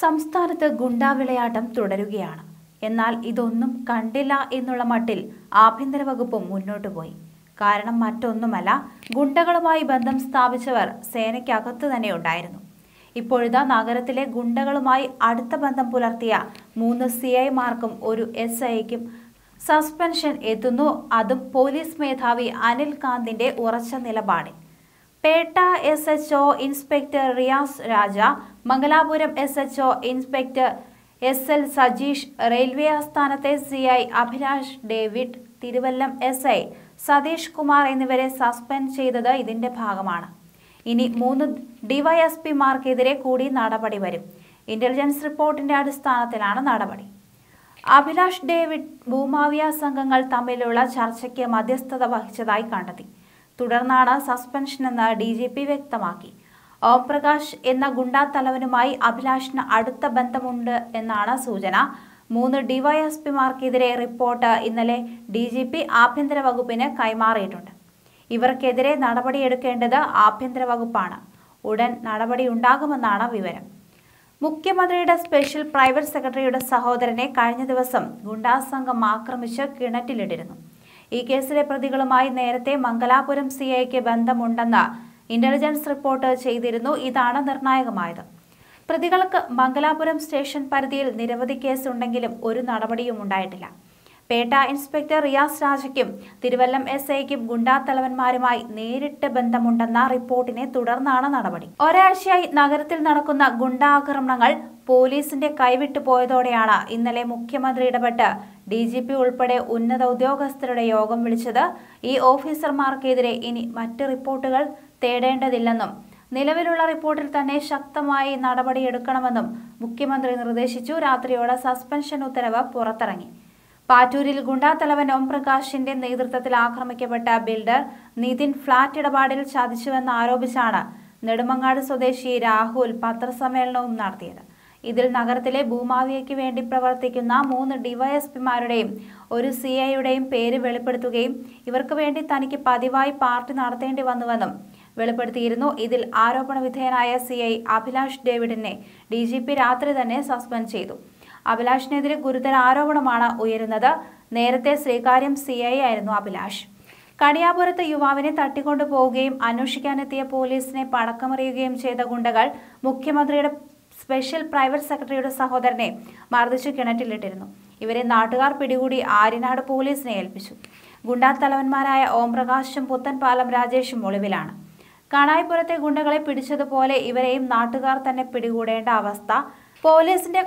സംസ്ഥാനത്ത് ഗുണ്ടാവിളയാട്ടം തുടരുകയാണ് എന്നാൽ ഇതൊന്നും കണ്ടില്ല എന്നുള്ള മട്ടിൽ ആഭ്യന്തര വകുപ്പും മുന്നോട്ടു പോയി കാരണം മറ്റൊന്നുമല്ല ഗുണ്ടകളുമായി ബന്ധം സ്ഥാപിച്ചവർ സേനയ്ക്കകത്ത് തന്നെ ഉണ്ടായിരുന്നു ഇപ്പോഴിതാ നഗരത്തിലെ ഗുണ്ടകളുമായി അടുത്ത ബന്ധം പുലർത്തിയ മൂന്ന് സി ഐമാർക്കും ഒരു എസ് ഐക്കും സസ്പെൻഷൻ എത്തുന്നു അതും പോലീസ് മേധാവി അനിൽ കാന്തിന്റെ ഉറച്ച നിലപാടിൽ Pettah S H O inspector Riyas Raja Mangalapuram S H O inspector S L Sajeesh railway ആസ്ഥാനത്തെ C I Abhilash David Thiruvallam S I Satheesh Kumar എന്നിവരെ സസ്പെൻഡ് ചെയ്തത് ഇതിന്റെ ഭാഗമാണ് ഇനി മൂന്ന് ഡിവൈഎസ്പിമാർക്കെതിരെ കൂടി നടപടി വരും ഇന്റലിജൻസ് റിപ്പോർട്ടിന്റെ അടിസ്ഥാനത്തിലാണ് നടപടി അഭിലാഷ് ഡേവിഡ് ഭൂമാവിയ സംഘങ്ങൾ തമ്മിലുള്ള ചർച്ചയ്ക്ക് മധ്യസ്ഥത വഹിച്ചതായി കണ്ടെത്തി തുടർന്നാണ് സസ്പെൻഷനെന്ന് ഡി ജി പി വ്യക്തമാക്കി ഓംപ്രകാശ് എന്ന ഗുണ്ടാ തലവനുമായി അഭിലാഷിന് അടുത്ത ബന്ധമുണ്ട് എന്നാണ് സൂചന മൂന്ന് ഡിവൈഎസ്പിമാർക്കെതിരെ റിപ്പോർട്ട് ഇന്നലെ ഡി ജി പി ആഭ്യന്തര വകുപ്പിന് കൈമാറിയിട്ടുണ്ട് ഇവർക്കെതിരെ നടപടിയെടുക്കേണ്ടത് ആഭ്യന്തര വകുപ്പാണ് ഉടൻ നടപടിയുണ്ടാകുമെന്നാണ് വിവരം മുഖ്യമന്ത്രിയുടെ സ്പെഷ്യൽ പ്രൈവറ്റ് സെക്രട്ടറിയുടെ സഹോദരനെ കഴിഞ്ഞ ദിവസം ഗുണ്ടാ സംഘം ആക്രമിച്ച് കിണറ്റിലിട്ടിരുന്നു ഈ കേസിലെ പ്രതികളുമായി നേരത്തെ മംഗലാപുരം സി ഐക്ക് ബന്ധമുണ്ടെന്ന് ഇന്റലിജൻസ് റിപ്പോർട്ട് ചെയ്തിരുന്നു ഇതാണ് നിർണായകമായത് പ്രതികൾക്ക് മംഗലാപുരം സ്റ്റേഷൻ പരിധിയിൽ നിരവധി കേസുണ്ടെങ്കിലും ഒരു നടപടിയും ഉണ്ടായിട്ടില്ല പേട്ട ഇൻസ്പെക്ടർ റിയാസ് രാജയ്ക്കും തിരുവല്ലം എസ് ഐക്കും ഗുണ്ടാ തലവന്മാരുമായി നേരിട്ട് ബന്ധമുണ്ടെന്ന റിപ്പോർട്ടിനെ തുടർന്നാണ് നടപടി ഒരാഴ്ചയായി നഗരത്തിൽ നടക്കുന്ന ഗുണ്ടാക്രമണങ്ങൾ പോലീസിന്റെ കൈവിട്ടു പോയതോടെയാണ് ഇന്നലെ മുഖ്യമന്ത്രി ഇടപെട്ട് ഡി ജി പി ഉൾപ്പെടെ ഉന്നത ഉദ്യോഗസ്ഥരുടെ യോഗം വിളിച്ചത് ഈ ഓഫീസർമാർക്കെതിരെ ഇനി മറ്റ് റിപ്പോർട്ടുകൾ തേടേണ്ടതില്ലെന്നും നിലവിലുള്ള റിപ്പോർട്ടിൽ തന്നെ ശക്തമായി നടപടിയെടുക്കണമെന്നും മുഖ്യമന്ത്രി നിർദ്ദേശിച്ചു രാത്രിയോടെ സസ്പെൻഷൻ ഉത്തരവ് പുറത്തിറങ്ങി പാറ്റൂരിൽ ഗുണ്ടാത്തലവൻ ഓം പ്രകാശിന്റെ നേതൃത്വത്തിൽ ആക്രമിക്കപ്പെട്ട ബിൽഡർ നിതിൻ ഫ്ളാറ്റ് ഇടപാടിൽ ചതിച്ചുവെന്ന് ആരോപിച്ചാണ് നെടുമങ്ങാട് സ്വദേശി രാഹുൽ പത്രസമ്മേളനവും നടത്തിയത് ഇതിൽ നഗരത്തിലെ ഭൂമാവിയയ്ക്ക് വേണ്ടി പ്രവർത്തിക്കുന്ന മൂന്ന് ഡിവൈഎസ്പിമാരുടെയും ഒരു സി ഐയുടെയും പേര് വെളിപ്പെടുത്തുകയും ഇവർക്ക് വേണ്ടി തനിക്ക് പതിവായി പാർട്ടി നടത്തേണ്ടി വന്നുവെന്നും വെളിപ്പെടുത്തിയിരുന്നു ഇതിൽ ആരോപണ വിധേയനായ സി ഐ അഭിലാഷ് ഡേവിഡിനെ ഡി ജി പി രാത്രി തന്നെ സസ്പെൻഡ് ചെയ്തു അഭിലാഷിനെതിരെ ഗുരുതര ആരോപണമാണ് ഉയരുന്നത് നേരത്തെ ശ്രീകാര്യം സി ഐ ആയിരുന്നു അഭിലാഷ് കണിയാപുരത്ത് യുവാവിനെ തട്ടിക്കൊണ്ടു പോവുകയും അന്വേഷിക്കാനെത്തിയ പോലീസിനെ പടക്കമറിയുകയും ചെയ്ത ഗുണ്ടകൾ മുഖ്യമന്ത്രിയുടെ സ്പെഷ്യൽ പ്രൈവറ്റ് സെക്രട്ടറിയുടെ സഹോദരനെ മർദ്ദിച്ചു കിണറ്റിലിട്ടിരുന്നു ഇവരെ നാട്ടുകാർ പിടികൂടി ആര്യനാട് പോലീസിനെ ഏൽപ്പിച്ചു ഗുണ്ടാ തലവന്മാരായ ഓംപ്രകാശും പുത്തൻപാലം രാജേഷും ഒളിവിലാണ് കാണായിപ്പുറത്തെ ഗുണ്ടകളെ പിടിച്ചതുപോലെ ഇവരെയും നാട്ടുകാർ തന്നെ പിടികൂടേണ്ട അവസ്ഥ പോലീസിന്റെ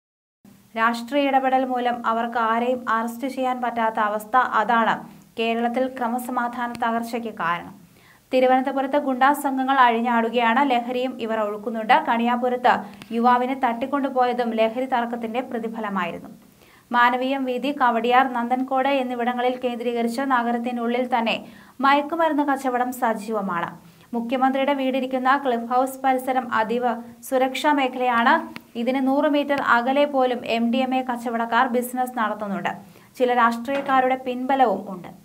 രാഷ്ട്രീയ ഇടപെടൽ മൂലം അവർക്ക് ആരെയും അറസ്റ്റ് ചെയ്യാൻ പറ്റാത്ത അവസ്ഥ അതാണ് കേരളത്തിൽ ക്രമസമാധാന തകർച്ചയ്ക്ക് കാരണം തിരുവനന്തപുരത്ത് ഗുണ്ടാ സംഘങ്ങൾ അഴിഞ്ഞാടുകയാണ് ലഹരിയും ഇവർ ഒഴുക്കുന്നുണ്ട് കണിയാപുരത്ത് യുവാവിനെ തട്ടിക്കൊണ്ടുപോയതും ലഹരി തർക്കത്തിന്റെ പ്രതിഫലമായിരുന്നു മാനവീയം വീതി കവടിയാർ നന്ദൻകോട് എന്നിവിടങ്ങളിൽ കേന്ദ്രീകരിച്ച് നഗരത്തിനുള്ളിൽ തന്നെ മയക്കുമരുന്ന് കച്ചവടം സജീവമാണ് മുഖ്യമന്ത്രിയുടെ വീടിരിക്കുന്ന ക്ലിഫ് ഹൗസ് പരിസരം അതീവ സുരക്ഷാ മേഖലയാണ് ഇതിന് നൂറ് മീറ്റർ അകലെ പോലും എം ഡി എം എ കച്ചവടക്കാർ ബിസിനസ് നടത്തുന്നുണ്ട് ചില രാഷ്ട്രീയക്കാരുടെ പിൻബലവും ഉണ്ട്